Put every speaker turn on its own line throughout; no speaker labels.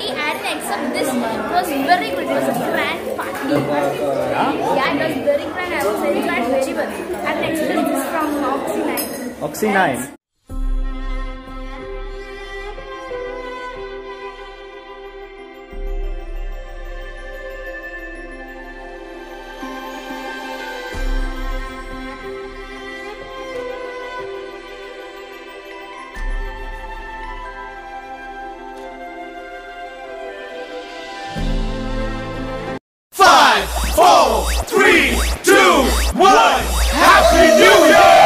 party. I didn't accept this. It was very good. It was a grand party. Yeah, it was very grand. I was enjoyed very well. I didn't expect this from Oxy 9.
Oxy 9.
Five, four, three, two, one. Happy New Year!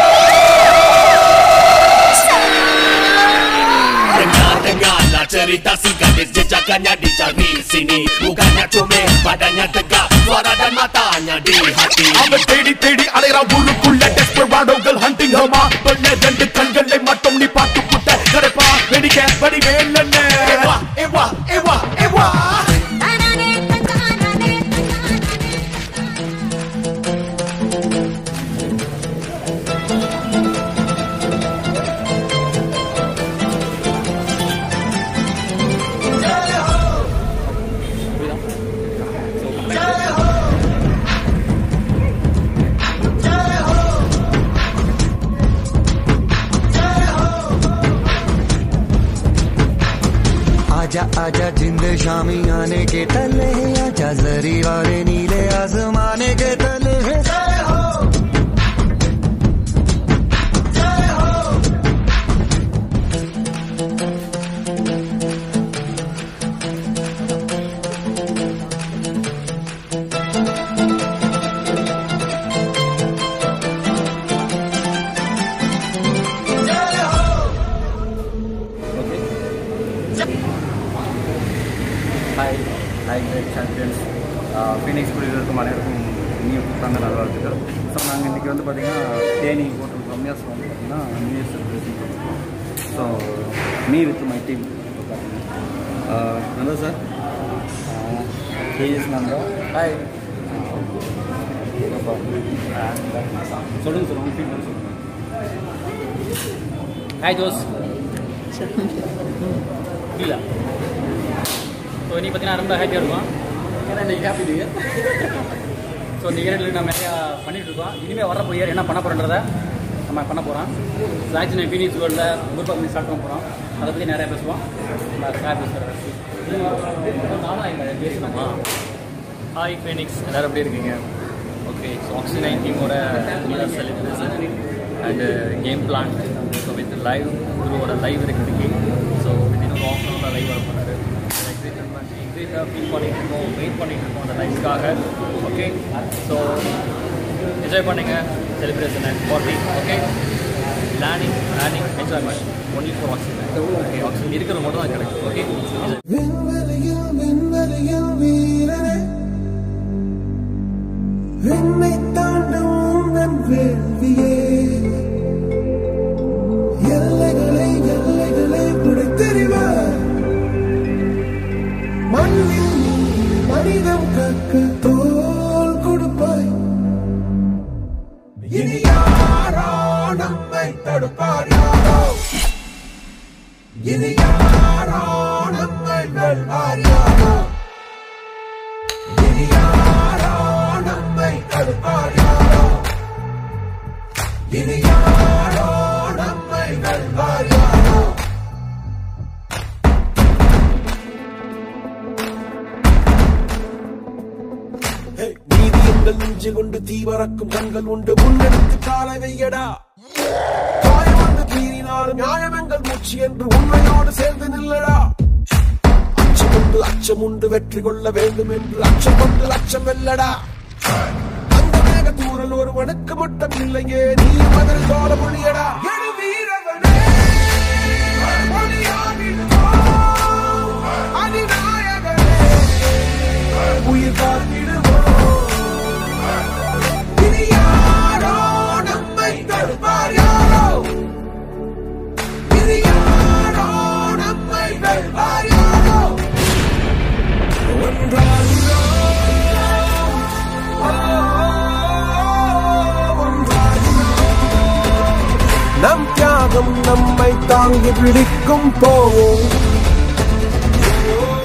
Dengar-dengarlah cerita si gadis jejaknya dicari sini Bukannya comel, badannya tegap Suara dan matanya di hati
அவன் தேடி தேடி அலைறான் ஊருக்குள்ள டெஸ்பராடோகள் hunting ஹமா பண்ண ரெண்டு கண்களை மட்டும் நீ பார்த்து புட்ட கரைப்பா வெடிக்க வடி வேலன்னு எவா எவா எவா எவா
आजा आजा जिंद शामी आने के तले आजा जरी वाले नीले आसमाने के तले जय हो
hi hi great champions Phoenix குடியிருக்கும் அனைவருக்கும் இனிய புத்தாண்டு நல்வாழ்த்துக்கள் ஸோ நாங்கள் இன்றைக்கி வந்து பார்த்திங்கன்னா தேனி ஹோட்டல் ரம்யாஸ் வந்து பார்த்திங்கன்னா நியூ இயர் செலிப்ரேஷன் பண்ணுறோம் so me with my team Nanda sir KS Nanda hi சொல்லுங்கள் சார் உங்கள் ஃபீல் சொல்லுங்கள்
ஹாய் ஜோஸ் இல்லை ஸோ இன்னைக்கு பார்த்தீங்கன்னா ரொம்ப ஹாப்பியாக இருக்கும் ஏன்னா இன்னைக்கு ஹாப்பி நியூ இயர் ஸோ இந்த இயரில் நம்ம நிறையா பண்ணிட்டு இருக்கோம் இனிமேல் வரப்போ இயர் என்ன பண்ண போகிறோன்றத நம்ம பண்ண போகிறோம் ஸோ ஆக்சுவலி ஃபீனிக்ஸ் வேர்ல்டில் குரூப் பண்ணி ஸ்டார்ட் பண்ண போகிறோம் அதை பற்றி நிறையா பேசுவோம் ஹாப்பி பேசுகிறேன் ஹாய் ஃபீனிக்ஸ் எல்லோரும் எப்படி இருக்கீங்க ஓகே ஸோ ஆக்சி நைன் டீமோட new year celebration and game plan so with live குருவோட லைவ் இருக்குது ஸோ வித் இன்னும் ஆஃப் அன் லைவ் வர போனார் எக்ஸைட்மெண்ட் எக்ஸைட்டாக ஃபீல் பண்ணிட்டு இருக்கோம் வெயிட் பண்ணிட்டு இருக்கோம் அந்த லைஃப்காக ஓகே ஸோ என்ஜாய் பண்ணுங்க செலிப்ரேஷனை party okay learning learning enjoyment only for oxygen okay oxygen இருக்கிறது மட்டும் தான் கிடைக்கும் ஓகே
விண்வெளியில் விண்வெளியில் வீரனே விண்ணை தாண்டும் உந்தன் வேள்வியே எல்லைகளை எல்லைகளை பிடித்தெறிவார் மண்ணில் நீ மனிதம் காக்க தோல் கொடுப்பாய் இனி யாரோ நம்மை தடுப்பார் யாரோ இனி யாரோ நம்மை வெல்வார் யாரோ இனி யாரோ நம்மை தடுப்பார் யாரோ இனி யாரோ நம்மை வெல்வார் யாரோ நீதி எங்கள் நெஞ்சு கொண்டு தீவரக்கும் கண்கள் உண்டு முன்னெடுத்து காலை வையடா காயம் வந்து தீரினாலும் நியாயம் எங்கள் மூச்சு என்று உண்மையோடு சேர்ந்து நில்லடா அச்சம் உண்டு அச்சம் உண்டு வெற்றி கொள்ள வேண்டும் என்று அச்சம் கொண்டு லட்சம் வெல்லடா அந்த மேக தூரல் ஒருவனுக்கு மட்டும் இல்லையே நீ மதில் தோல மொழியடா எழு வீரவனே மொழியாகிடுவோம் அதிநாயகனே உயிர் காத்திடுவோம் இனி யாரோ நம்மை தடுப்பார் யாரோ இனி யாரோ நம்மை வெல்வார் யாரோ ஒன்றாகிறோம் நம் தியாகம் நம்மை தாங்கி பிடிக்கும் போவோம்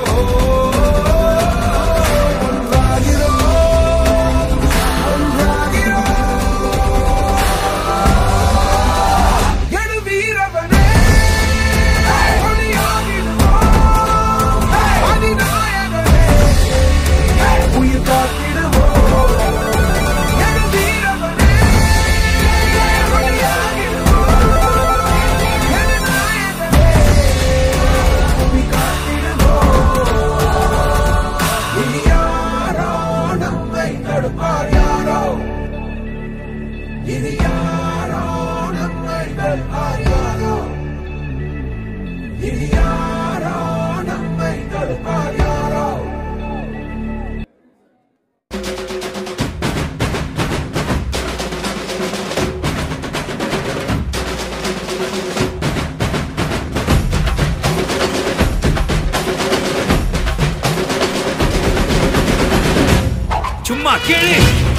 சும்மா கிழி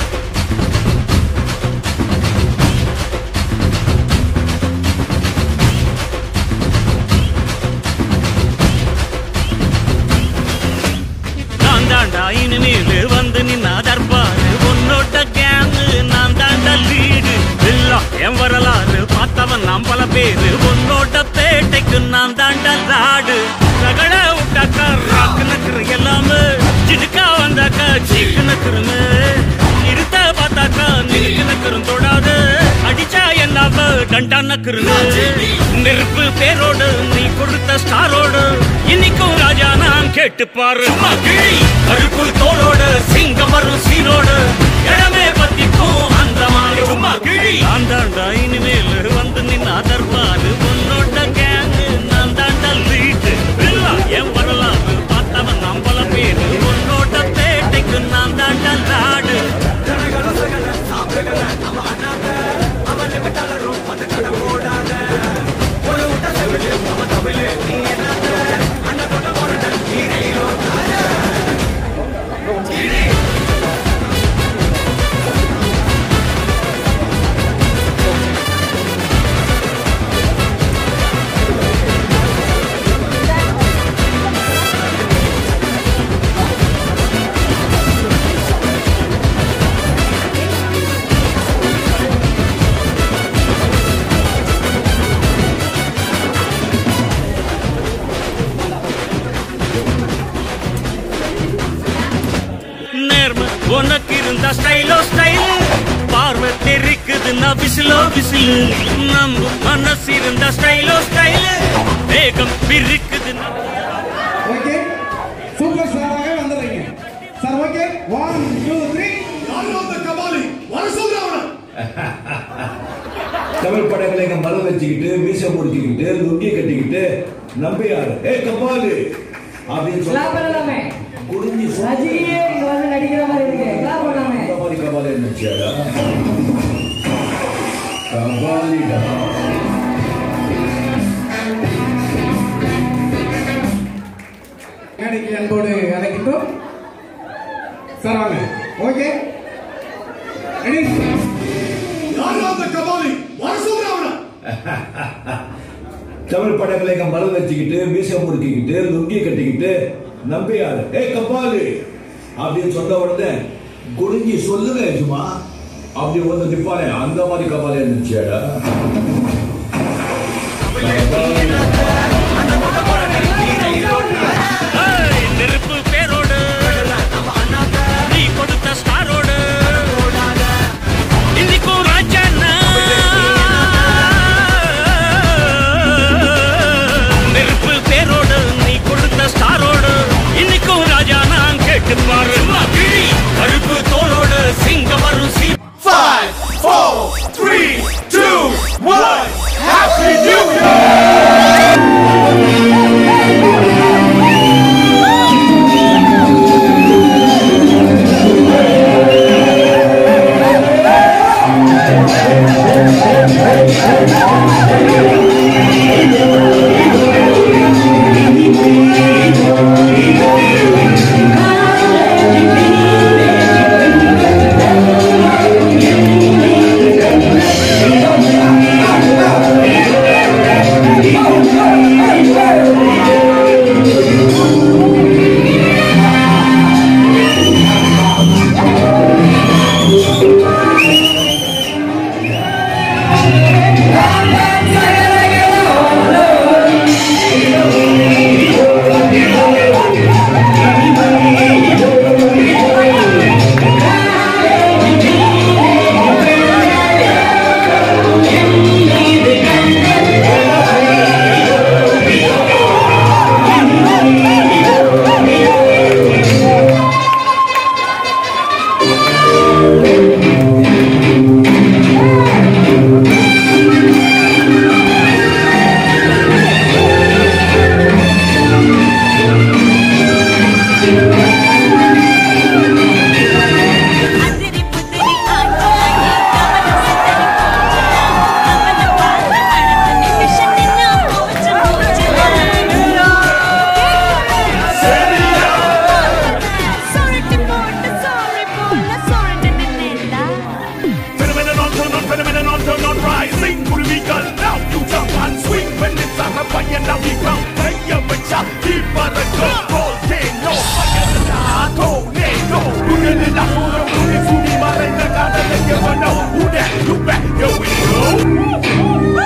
நான் தாண்டா இனிமேல் வந்து நின்னா தர்பாரு உன்னோட்ட கேங்கு நான் தாண்டா லீடு எல்லாம் என் வரலாறு பார்த்தவன் நாம் பல பேரு உன்னோட்ட பேட்டைக்கு நான் தாண்டா லாடு ரகட விட்டாக்கா ராக்கு நக்குரு எல்லாமே சிடுக்கா வந்தாக்கா சீக்கு நக்குருங்க இருத்த பார்த்தாக்கா நிறுக்கு நக்குரும் தொடாது அடிச்சா என்னாவ டண்டா நக்குருங்க நெருப்பு பேரோடு நீ கொடுத்த ஸ்டாரோடு இன்னைக்கும் ராஜா நான் கேட்டு பாரு கருப்பு தோளோடு சிங்கம் வரும் சீனோடு இடமே பத்திக்கும் அந்த மாதிரி சும்மா கிழி நான் தாண்டா இனிமேல் வந்து நின்னா தர்பாரு உன்னோட கேங்கு நான் தாண்டா லீட்டு என் வரலாறு பார்த்தவன் நம்பல பேரு உன்னோட பேட்டைக்கு நான் தாண்டா லாடு நேர்ம உனக்கு இருந்த ஸ்டைலோ ஸ்டைல் பார்வை தெரிக்குதுன்னா விசிலோ விசிலு நம்ம மனசு இருந்த ஸ்டைலோ ஸ்டைல் வேகம் பிரிக்குதுன்னா
ஓகே சூப்பர் ஸ்டாராக வந்துடுறீங்க sir okay one two three
Tamil படங்களை இங்க மரம் வச்சுக்கிட்டு மீச முடிச்சுக்கிட்டு லுங்கி கட்டிக்கிட்டு நம்பியாரு ஏ கபாலு அப்படின்னு
கிளாப்
சொல்லி
பண்ணலாமே
குடிஞ்சி
ரஜினியே இங்க வந்து நடிக்கிற மாதிரி இருக்கு கிளாப் பண்ணலாமே
கபாலி கபாலி நினைச்சாடா கபாலிடா
மேடைக்கு அன்போடு அழைக்கிட்டோம் சார் வாங்க ஓகே ரெடி
தமிழ் படங்களை இங்க மரம் வச்சுக்கிட்டு மீச முறுக்கிக்கிட்டு லுங்கி கட்டிக்கிட்டு நம்பியாரு ஏ கபாலு அப்படின்னு சொன்ன உடனே குடிஞ்சி சொல்லுங்க சும்மா அப்படி வந்து நிப்பானே அந்த மாதிரி கபாலே இருந்துச்சாடா
ஏய், நெருப்பு பேரோடு நீ கொடுத்த ஸ்டாரோடு இன்னைக்கும் ராஜாண்ணா நெருப்பு பேரோடு நீ கொடுத்த ஸ்டாரோடு இன்னைக்கும் ராஜா நான் கேட்டு பாரு கிழி கருப்பு தோளோடு சிங்கம் வரும் சீ
Five, four, three, two, one. Happy New Year! Baracco, volcano, fire tornado. உடலில் அப்புறம் உடை சுடி மறைந்த காதலை எவனோ உட உட here we go.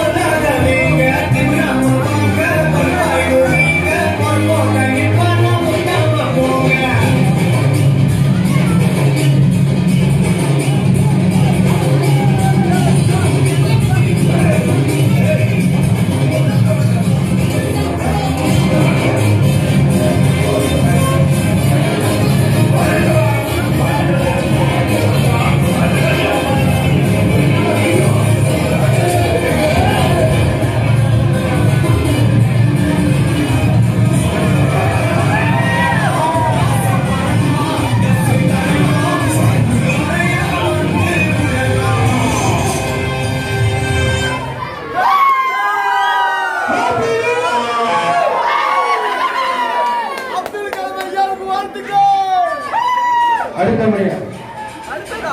Thank you.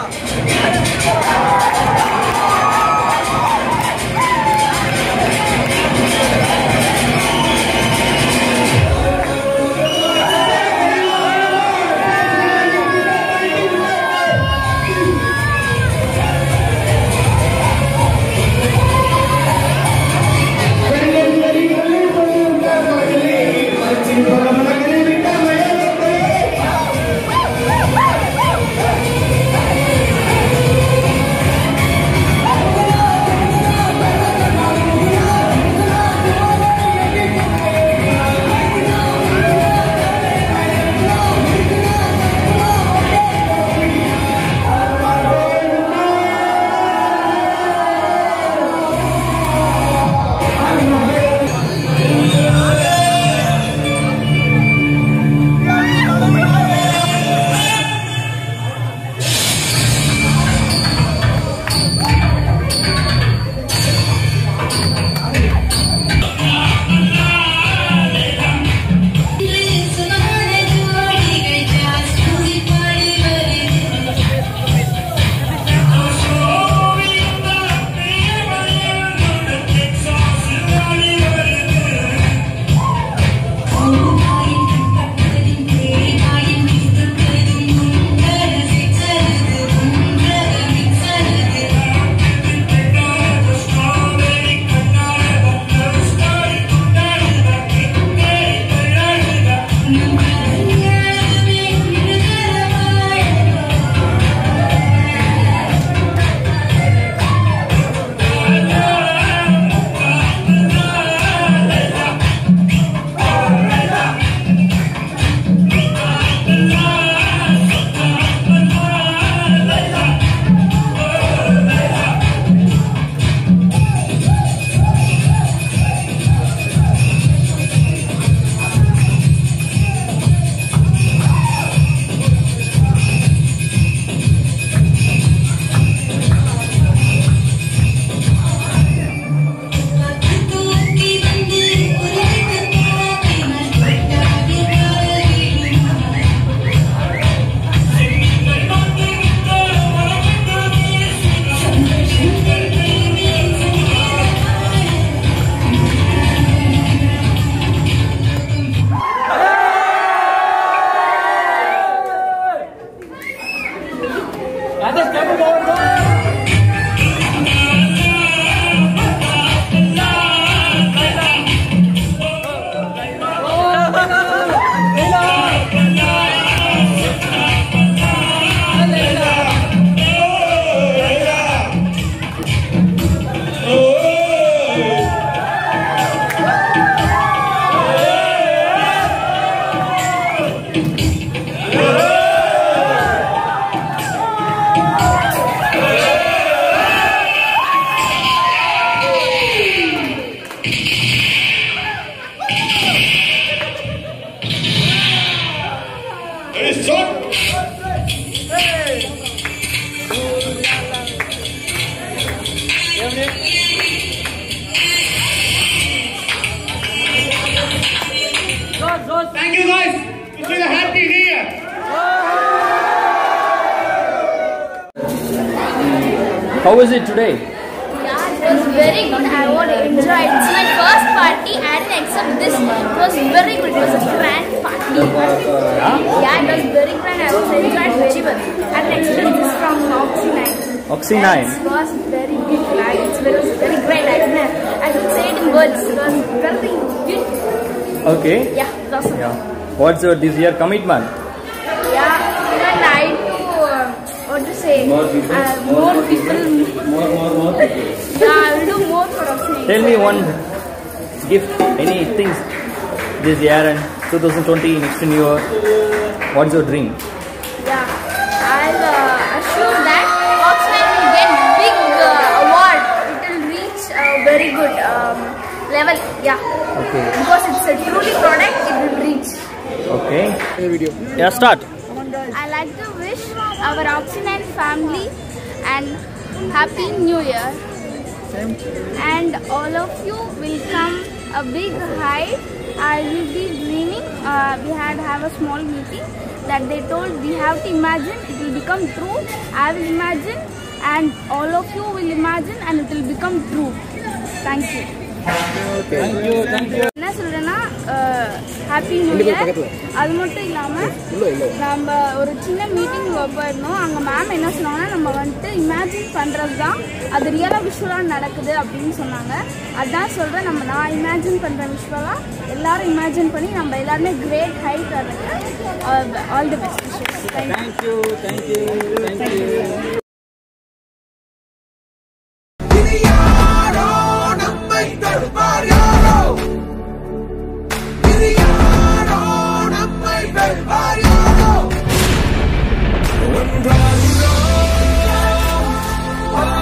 Thank you guys. Wish you a happy new year.
How was it today?
Yeah, it was very good. I would enjoy it. It's my first party. I didn't accept this. It was very good. It was a grand party. Yeah, it was very grand. I was enjoyed very well. I didn't expect this from Oxy 9.
Oxy
And
9?
It was very good. Like, it's very, it was very great. I can, I can say it in words. It was very beautiful.
Okay.
Yeah, it was awesome.
Yeah. What's your this year commitment?
Yeah, you know, try to, uh, what to say,
More people.
Uh, more people.
More, more, more.
Yeah, I will do more for Oxy 9.
Tell me one gift, any things this year and 2020 next new year. What's your dream?
Yeah, I'll uh, assure that Oxford will get big uh, award. It will reach a very good um, level. Yeah,
Okay.
because it's a truly product. It will reach.
Okay. Yeah, start.
I like to wish our Oxygen family and happy New Year. And all of you will come a big height. I will be dreaming. Uh, we had have a small meeting that they told we have to imagine, it will become true. I will imagine, and all of you will imagine, and it will become true. Thank you. என்ன சொல்றேன்னா happy new year அது மட்டும் இல்லாமல் நம்ம ஒரு சின்ன meeting போயிருந்தோம் அங்கே மேம் என்ன சொன்னாங்கன்னா நம்ம வந்துட்டு இமேஜின் பண்ணுறது தான் அது ரியலாக விஷுவலாக நடக்குது அப்படின்னு சொன்னாங்க அதான் சொல்கிறேன் நம்ம நான் இமேஜின் பண்ணுற விஷுவலாக எல்லாரும் இமேஜின் பண்ணி நம்ம எல்லாருமே கிரேட் ஹைட் வரதுக்கு all the best thank you
thank you thank you
இனி யாரோ நம்மை தடுப்பார் யாரோ இனி யாரோ நம்மை வெல்வார் யாரோ ஒன்றாகிறோம் ஓ,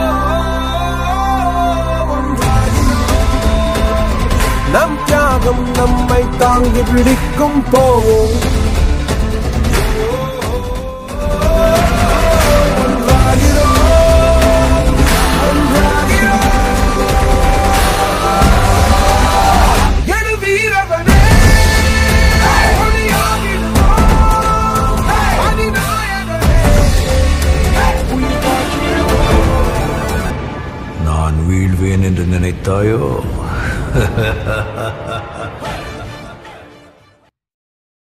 ஒன்றாகிறோம். நம் தியாகம் நம்மை தாங்கி பிடிக்கும் போவோம் எடு வீரவனே ஒளியாகிடுவோம். அதிநாயகனே உயிர்
நான் வீழ்வேன் என்று நினைத்தாயோ